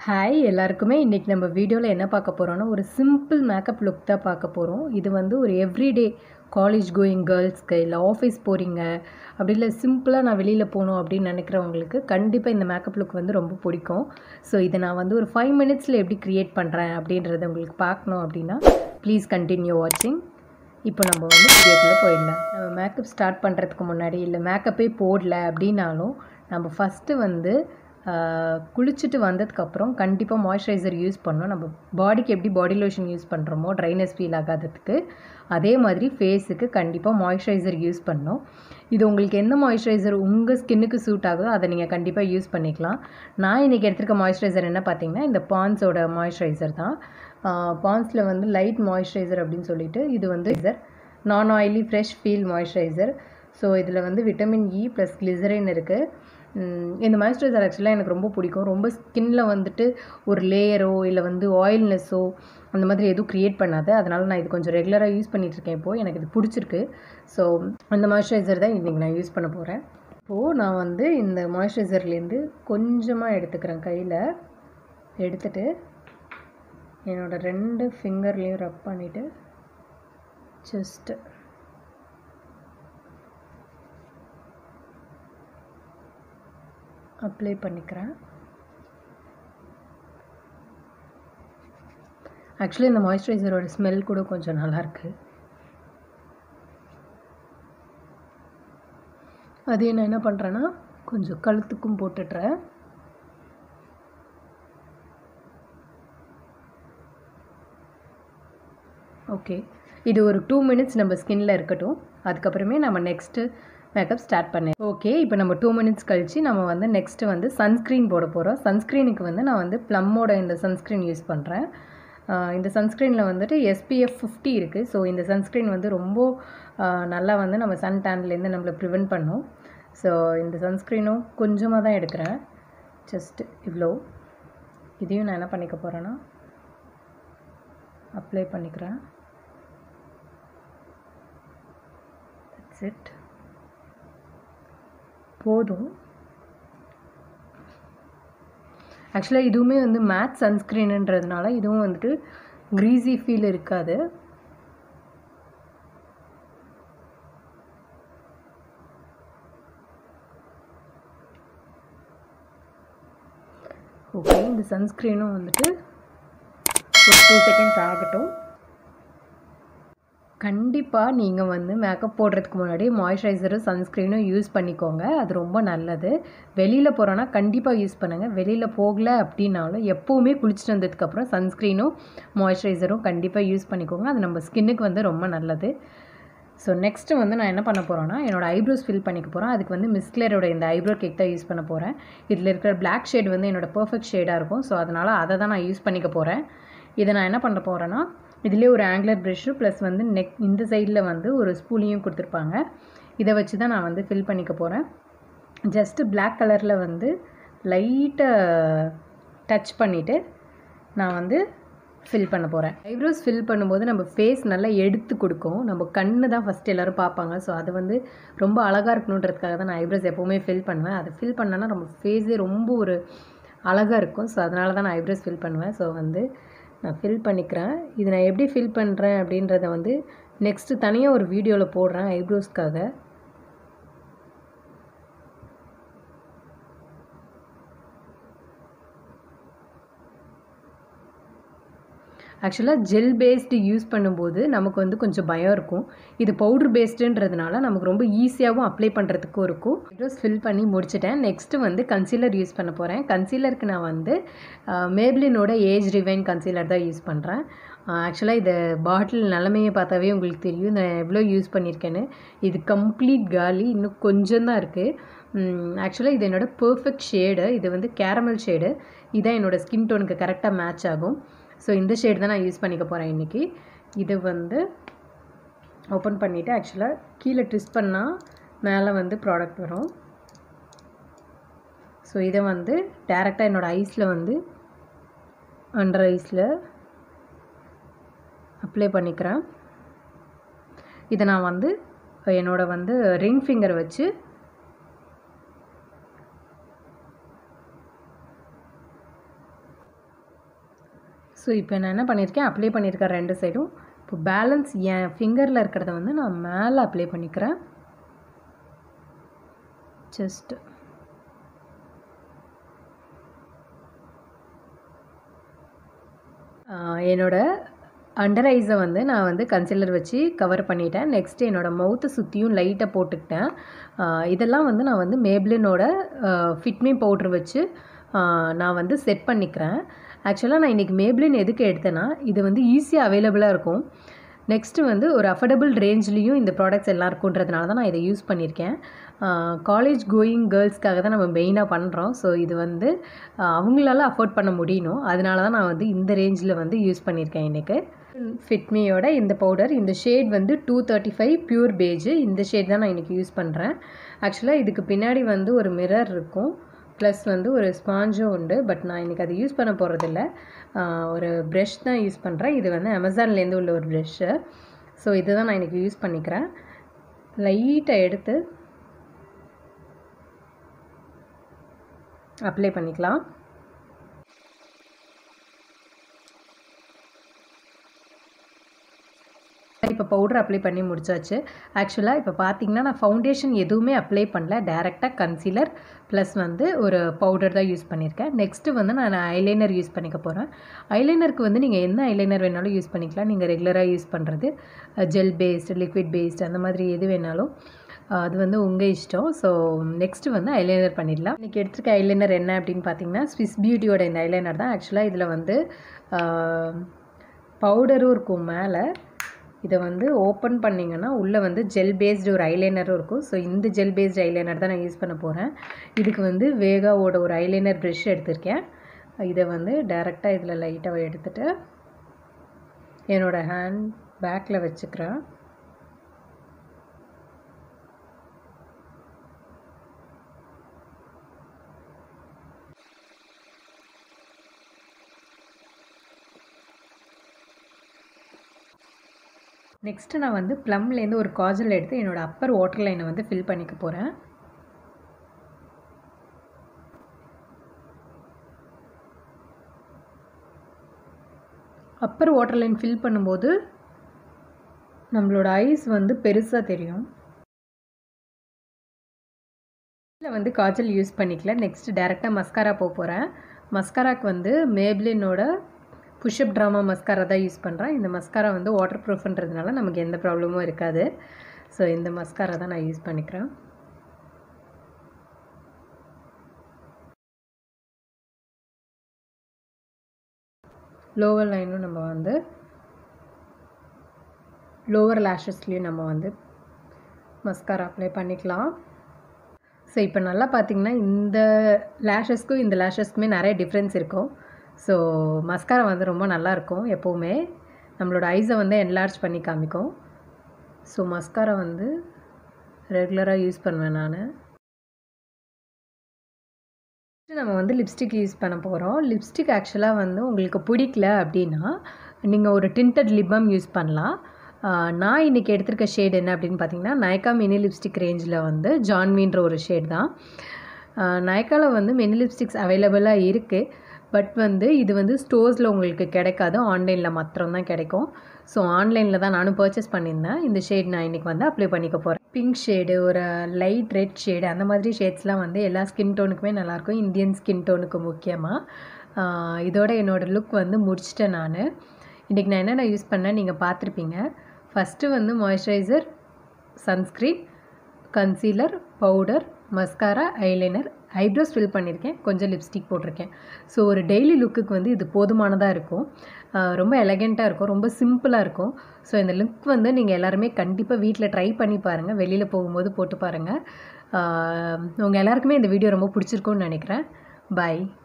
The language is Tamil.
ஹாய் எல்லாருக்குமே இன்றைக்கி நம்ம வீடியோவில் என்ன பார்க்க போகிறோம்னா ஒரு சிம்பிள் மேக்கப் லுக் தான் பார்க்க போகிறோம் இது வந்து ஒரு எவ்ரிடே காலேஜ் கோயிங் கேர்ள்ஸ்க்கு இல்லை ஆஃபீஸ் போகிறீங்க அப்படி இல்லை சிம்பிளாக நான் வெளியில் போகணும் அப்படின்னு நினைக்கிறவங்களுக்கு கண்டிப்பாக இந்த மேக்கப் லுக் வந்து ரொம்ப பிடிக்கும் ஸோ இதை நான் வந்து ஒரு ஃபைவ் மினிட்ஸில் எப்படி க்ரியேட் பண்ணுறேன் அப்படின்றத உங்களுக்கு பார்க்கணும் அப்படின்னா ப்ளீஸ் கண்டினியூ வாட்சிங் இப்போ நம்ம வந்து வீடியோக்குள்ளே போயிடலாம் நம்ம மேக்கப் ஸ்டார்ட் பண்ணுறதுக்கு முன்னாடி இல்லை மேக்கப்பே போடல அப்படின்னாலும் நம்ம ஃபஸ்ட்டு வந்து ஆஹ், குளிச்சுட்டு வந்ததுக்கப்புறம் கண்டிப்பாக மாய்ஸ்சரைசர் யூஸ் பண்ணணும் நம்ம பாடிக்கு எப்படி பாடி லோஷன் யூஸ் பண்ணுறோமோ ட்ரைனஸ் ஃபீல் ஆகாததுக்கு அதே மாதிரி ஃபேஸுக்கு கண்டிப்பாக மாய்ஸ்சரைசர் யூஸ் பண்ணணும் இது உங்களுக்கு எந்த மாய்ஸ்சரைசர் உங்கள் ஸ்கின்னுக்கு சூட் ஆகுதோ அதை நீங்கள் கண்டிப்பாக யூஸ் பண்ணிக்கலாம் நான் இன்றைக்கி எடுத்திருக்க மாய்ஸ்சரைசர் என்ன பார்த்தீங்கன்னா இந்த பான்ஸோட மாய்ஸ்சரைசர் தான் பான்ஸில் வந்து லைட் மாய்ஸ்சரைசர் அப்படின்னு சொல்லிட்டு இது வந்து நான் oily fresh feel moisturiser so இதில் வந்து விட்டமின் இ ப்ளஸ் கிளிசரின் இருக்குது இந்த மாய்ஸ்சரைசர் ஆக்சுவலாக எனக்கு ரொம்ப பிடிக்கும் ரொம்ப ஸ்கின்ல வந்துட்டு ஒரு லேயரோ இல்லை வந்து ஆயில்னஸோ அந்த மாதிரி எதுவும் க்ரியேட் பண்ணாது அதனால் நான் இது கொஞ்சம் ரெகுலராக யூஸ் பண்ணிகிட்ருக்கேன் இப்போது எனக்கு இது பிடிச்சிருக்கு ஸோ அந்த மாய்ஸ்சரைசர் தான் இன்றைக்கி நான் யூஸ் பண்ண போகிறேன் இப்போது நான் வந்து இந்த மாய்ஸ்சரைசர்லேருந்து கொஞ்சமாக எடுத்துக்கிறேன் கையில் எடுத்துட்டு என்னோட ரெண்டு ஃபிங்கர்லேயும் ரப் பண்ணிவிட்டு ஜஸ்ட்டு அப்ளை பண்ணிக்கிறேன் ஆக்சுவலி இந்த மாய்ஸ்சரைசரோட ஸ்மெல் கூட கொஞ்சம் நல்லாயிருக்கு அதையும் நான் என்ன பண்ணுறேன்னா கொஞ்சம் கழுத்துக்கும் போட்டுடுறேன் ஓகே இது ஒரு டூ மினிட்ஸ் நம்ம ஸ்கின்ல இருக்கட்டும் அதுக்கப்புறமே நம்ம நெக்ஸ்ட்டு மேக்கப் ஸ்டார்ட் பண்ணேன் ஓகே இப்போ நம்ம டூ மினிட்ஸ் கழித்து நம்ம வந்து நெக்ஸ்ட்டு வந்து சன்ஸ்க்ரீன் போட போகிறோம் சன்ஸ்க்ரீனுக்கு வந்து நான் வந்து ப்ளம்மோட இந்த சன்ஸ்க்ரீன் யூஸ் பண்ணுறேன் இந்த சன்ஸ்க்ரீனில் வந்துட்டு எஸ்பிஎஃப் ஃபிஃப்டி இருக்குது ஸோ இந்த சன்ஸ்க்ரீன் வந்து ரொம்ப ஆஹ், நல்லா வந்து நம்ம சன் டேன்லேருந்து நம்மளை ப்ரிவெண்ட் பண்ணும் ஸோ இந்த சன்ஸ்க்ரீனும் கொஞ்சமாக தான் எடுக்கிறேன் ஜஸ்ட் இவ்வளோ இதையும் நான் என்ன பண்ணிக்க போகிறேன்னா அப்ளை பண்ணிக்கிறேன் தட்ஸ் இட் போதும் ஆக்சுவலாக இதுவுமே வந்து மேட் சன்ஸ்க்ரீனுன்றதுனால இதுவும் வந்துட்டு க்ரீஸி ஃபீல் இருக்காது ஓகே இந்த சன்ஸ்க்ரீனும் வந்துட்டு ஒரு டூ செகண்ட்ஸ் ஆகட்டும் கண்டிப்பாக நீங்கள் வந்து மேக்கப் போடுறதுக்கு முன்னாடி மாய்ஸ்சரைசரும் சன்ஸ்க்ரீனும் யூஸ் பண்ணிக்கோங்க அது ரொம்ப நல்லது வெளியில் போகிறோன்னா கண்டிப்பாக யூஸ் பண்ணுங்கள் வெளியில் போகல அப்படின்னாலும் எப்போவுமே குளிச்சுட்டு வந்ததுக்கப்புறம் சன்ஸ்க்ரீனும் மாய்ஸ்சரைசரும் கண்டிப்பாக யூஸ் பண்ணிக்கோங்க அது நம்ம ஸ்கின்னுக்கு வந்து ரொம்ப நல்லது ஸோ நெக்ஸ்ட்டு வந்து நான் என்ன பண்ண போகிறேன்னா என்னோட ஐப்ரோஸ் ஃபில் பண்ணிக்க போகிறேன் அதுக்கு வந்து மிஸ்க்லரோட இந்த ஐப்ரோ கேக் தான் யூஸ் பண்ண போகிறேன் இதில் இருக்கிற பிளாக் ஷேட் வந்து என்னோட பர்ஃபெக்ட் ஷேடாக இருக்கும் ஸோ அதனால் அதை தான் நான் யூஸ் பண்ணிக்க போகிறேன் இதை நான் என்ன பண்ண போகிறேன்னா இதிலே ஒரு ஆங்குலர் ப்ரெஷ்ஷு ப்ளஸ் வந்து நெக் இந்த சைடில் வந்து ஒரு ஸ்பூலியும் கொடுத்துருப்பாங்க இதை வச்சு தான் நான் வந்து ஃபில் பண்ணிக்க போகிறேன் ஜஸ்ட்டு Black கலரில் வந்து லைட்டாக டச் பண்ணிவிட்டு நான் வந்து ஃபில் பண்ண போகிறேன் ஐப்ரோஸ் ஃபில் பண்ணும்போது நம்ம ஃபேஸ் நல்லா எடுத்து கொடுக்கும் நம்ம கண்ணு தான் ஃபஸ்ட் எல்லோரும் பார்ப்பாங்க ஸோ அது வந்து ரொம்ப அழகாக இருக்கணுன்றதுக்காக தான் நான் ஐப்ரோஸ் எப்போவுமே ஃபில் பண்ணுவேன் அதை ஃபில் பண்ணேன்னா நம்ம ஃபேஸே ரொம்ப ஒரு அழகாக இருக்கும் ஸோ அதனால தான் நான் ஐப்ரோஸ் ஃபில் பண்ணுவேன் ஸோ வந்து நான் ஃபில் பண்ணிக்கிறேன் இது நான் எப்படி ஃபில் பண்ணுறேன் அப்படின்றத வந்து நெக்ஸ்ட்டு தனியாக ஒரு வீடியோவில் போடுறேன் ஐப்ரோஸ்க்காக ஆக்சுவலாக ஜெல் பேஸ்டு யூஸ் பண்ணும்போது நமக்கு வந்து கொஞ்சம் பயம் இருக்கும் இது பவுடர் பேஸ்டுன்றதுனால நமக்கு ரொம்ப ஈஸியாகவும் அப்ளை பண்ணுறதுக்கும் இருக்கும் ஐப்ரோஸ் ஃபில் பண்ணி முடிச்சிட்டேன் நெக்ஸ்ட்டு வந்து கன்சீலர் யூஸ் பண்ண போகிறேன் கன்சீலருக்கு நான் வந்து மேப்ளினோட ஏஜ் ரிவைன் கன்சீலர் தான் யூஸ் பண்ணுறேன் ஆக்சுவலாக இது பாட்டில் நிலமையை பார்த்தாவே உங்களுக்கு தெரியும் நான் எவ்வளோ யூஸ் பண்ணியிருக்கேன்னு இது கம்ப்ளீட் காலி இன்னும் கொஞ்சம் தான் இருக்குது ஆக்சுவலாக இது என்னோட பர்ஃபெக்ட் ஷேடு இது வந்து கேரமல் ஷேடு இதான் என்னோட ஸ்கின் டோனுக்கு கரெக்டாக மேட்ச் ஆகும் ஸோ இந்த ஷேட் தான் நான் யூஸ் பண்ணிக்க போகிறேன் இன்றைக்கி இது வந்து ஓப்பன் பண்ணிவிட்டு ஆக்சுவலாக கீழே ட்விஸ்ட் பண்ணால் மேலே வந்து ப்ராடக்ட் வரும் ஸோ இதை வந்து டேரெக்டாக என்னோடய ஐஸில் வந்து அண்டர் ஐஸில் அப்ளை பண்ணிக்கிறேன் இதை நான் வந்து என்னோட வந்து ரிங் ஃபிங்கர் வச்சு ஸோ இப்போ நான் என்ன பண்ணியிருக்கேன் அப்ளை பண்ணியிருக்கேன் ரெண்டு சைடும் இப்போ பேலன்ஸ் என் ஃபிங்கரில் இருக்கிறத வந்து நான் மேலே அப்ளை பண்ணிக்கிறேன் ஜஸ்ட் என்னோட அண்டர் ஐஸை வந்து நான் வந்து கன்சிலர் வச்சு கவர் பண்ணிட்டேன் நெக்ஸ்ட்டு என்னோடய மவுத்தை சுற்றியும் லைட்டாக போட்டுக்கிட்டேன் இதெல்லாம் வந்து நான் வந்து மேப்ளினோட ஃபிட்மி பவுட்ரு வச்சு நான் வந்து செட் பண்ணிக்கிறேன் ஆக்சுவலாக நான் இன்றைக்கி மேப்ளின் எதுக்கு எடுத்தேன்னா இது வந்து ஈஸியாக அவைலபிளாக இருக்கும் நெக்ஸ்ட்டு வந்து ஒரு அஃபர்டபுள் ரேஞ்ச்லேயும் இந்த ப்ராடக்ட்ஸ் எல்லாம் இருக்குன்றதுனால தான் நான் இதை யூஸ் பண்ணியிருக்கேன் காலேஜ் கோயிங் கேர்ள்ஸ்க்காக தான் நம்ம மெயினாக பண்ணுறோம் ஸோ இது வந்து அவங்களால அஃபோர்ட் பண்ண முடியணும் அதனால தான் நான் வந்து இந்த ரேஞ்சில் வந்து யூஸ் பண்ணியிருக்கேன் இன்றைக்கு ஃபிட்மியோட இந்த பவுடர் இந்த ஷேட் வந்து two thirty five pure beige இந்த ஷேட் தான் நான் இன்றைக்கி யூஸ் பண்ணுறேன் ஆக்சுவலாக இதுக்கு பின்னாடி வந்து ஒரு மிரர் இருக்கும் ப்ளஸ் வந்து ஒரு ஸ்பாஞ்சும் உண்டு பட் நான் இன்றைக்கி அதை யூஸ் பண்ண போகிறதில்ல ஒரு ப்ரெஷ் தான் யூஸ் பண்ணுறேன் இது வந்து அமேசான்லேருந்து உள்ள ஒரு ப்ரெஷ்ஷு ஸோ இதை தான் நான் இன்றைக்கி யூஸ் பண்ணிக்கிறேன் லைட்டாக எடுத்து அப்ளை பண்ணிக்கலாம் இப்போ பவுடர் அப்ளை பண்ணி முடிச்சாச்சு ஆக்சுவலாக இப்போ பார்த்தீங்கன்னா நான் ஃபவுண்டேஷன் எதுவுமே அப்ளை பண்ணல டேரெக்டாக கன்சீலர் ப்ளஸ் வந்து ஒரு பவுடர் தான் யூஸ் பண்ணியிருக்கேன் நெக்ஸ்ட்டு வந்து நான் ஐலைனர் யூஸ் பண்ணிக்க போகிறேன் ஐலைனருக்கு வந்து நீங்கள் என்ன ஐலைனர் வேணாலும் யூஸ் பண்ணிக்கலாம் நீங்கள் ரெகுலராக யூஸ் பண்ணுறது ஜெல் பேஸ்டு லிக்விட் பேஸ்டு அந்த மாதிரி எது வேணாலும் அது வந்து உங்கள் இஷ்டம் ஸோ நெக்ஸ்ட்டு வந்து ஐலைனர் பண்ணிடலாம் இன்றைக்கி எடுத்துருக்க ஐலைனர் என்ன அப்படின்னு பார்த்தீங்கன்னா ஸ்விஸ் பியூட்டியோட இந்த ஐலைனர் தான் ஆக்சுவலாக இதில் வந்து பவுடரும் இருக்கும் மேலே இதை வந்து ஓப்பன் பண்ணிங்கன்னா உள்ளே வந்து ஜெல் பேஸ்டு ஒரு ஐலைனரும் இருக்கும் ஸோ இந்த ஜெல் பேஸ்டு ஐலைனர் தான் நான் யூஸ் பண்ண போகிறேன் இதுக்கு வந்து வேகாவோட ஒரு ஐலைனர் ப்ரெஷ் எடுத்திருக்கேன் இதை வந்து டைரெக்டாக இதில் லைட்டாக எடுத்துகிட்டு என்னோடய ஹேண்ட் பேக்கில் வச்சுக்கிறேன் நெக்ஸ்ட்டு நான் வந்து ப்ளம்லேருந்து ஒரு காஜல் எடுத்து என்னோடய அப்பர் வாட்டர் லைனை வந்து ஃபில் பண்ணிக்க போகிறேன் அப்பர் வாட்டர் லைன் ஃபில் பண்ணும்போது நம்மளோட ஐஸ் வந்து பெருசாக தெரியும் இதில் வந்து காஜல் யூஸ் பண்ணிக்கல நெக்ஸ்ட் டேரெக்டாக மஸ்காரா போக போகிறேன் மஸ்காராக்கு வந்து மேப்ளினோட புஷ்அப் ட்ராமா மஸ்காரா தான் யூஸ் பண்ணுறேன் இந்த மஸ்காரா வந்து வாட்டர் ப்ரூஃப்ன்றதுனால நமக்கு எந்த ப்ராப்ளமும் இருக்காது ஸோ இந்த மஸ்காரா தான் நான் யூஸ் பண்ணிக்கிறேன் லோவர் லைனும் நம்ம வந்து லோவர் லேஷஸ்லேயும் நம்ம வந்து மஸ்காரா அப்ளை பண்ணிக்கலாம் ஸோ இப்போ நல்லா பார்த்தீங்கன்னா இந்த லேஷஸ்க்கும் இந்த லேஷஸ்க்குமே நிறைய டிஃப்ரென்ஸ் இருக்கும் ஸோ மஸ்காரா வந்து ரொம்ப நல்லாயிருக்கும் எப்போவுமே நம்மளோட ஐஸை வந்து என்லார்ஜ் பண்ணி காமிக்கும் ஸோ மஸ்காரா வந்து ரெகுலராக யூஸ் பண்ணுவேன் நான் நம்ம வந்து லிப்ஸ்டிக் யூஸ் பண்ண போகிறோம் லிப்ஸ்டிக் ஆக்சுவலாக வந்து உங்களுக்கு பிடிக்கல அப்படின்னா நீங்கள் ஒரு டிண்டட் லிப்பம் யூஸ் பண்ணலாம் நான் இன்றைக்கி எடுத்திருக்க ஷேட் என்ன அப்படின்னு பார்த்தீங்கன்னா நயக்கா மினி லிப்ஸ்டிக் ரேஞ்சில் வந்து ஜான்வின்ற ஒரு ஷேட் தான் நயக்காவில் வந்து மினி லிப்ஸ்டிக்ஸ் அவைலபிளாக இருக்குது பட் வந்து இது வந்து ஸ்டோர்ஸில் உங்களுக்கு கிடைக்காது ஆன்லைனில் மாத்திரம்தான் கிடைக்கும் ஸோ ஆன்லைனில் தான் நானும் பர்ச்சேஸ் பண்ணியிருந்தேன் இந்த ஷேட் நான் இன்றைக்கி வந்து அப்ளை பண்ணிக்க போகிறேன் பிங்க் ஷேடு ஒரு லைட் ரெட் ஷேடு அந்த மாதிரி ஷேட்ஸ்லாம் வந்து எல்லா ஸ்கின் டோனுக்குமே நல்லாயிருக்கும் இந்தியன் ஸ்கின் டோனுக்கு முக்கியமாக இதோட என்னோடய லுக் வந்து முடிச்சிட்டேன் நான் இன்றைக்கி நான் என்னென்ன யூஸ் பண்ணேன் நீங்கள் பார்த்துருப்பீங்க ஃபஸ்ட்டு வந்து moisturiser sunscreen concealer powder mascara eyeliner eyebrows fill பண்ணியிருக்கேன் கொஞ்சம் லிப்ஸ்டிக் போட்டிருக்கேன் ஸோ ஒரு டெய்லி லுக்குக்கு வந்து இது போதுமானதாக இருக்கும் ரொம்ப எலகெண்ட்டாக இருக்கும் ரொம்ப சிம்பிளாக இருக்கும் ஸோ இந்த லுக் வந்து நீங்கள் எல்லாருமே கண்டிப்பாக வீட்டில் ட்ரை பண்ணி பாருங்கள் வெளியில் போகும்போது போட்டு பாருங்கள் உங்கள் எல்லாருக்குமே இந்த வீடியோ ரொம்ப பிடிச்சிருக்கும்னு நினைக்கிறேன் பாய்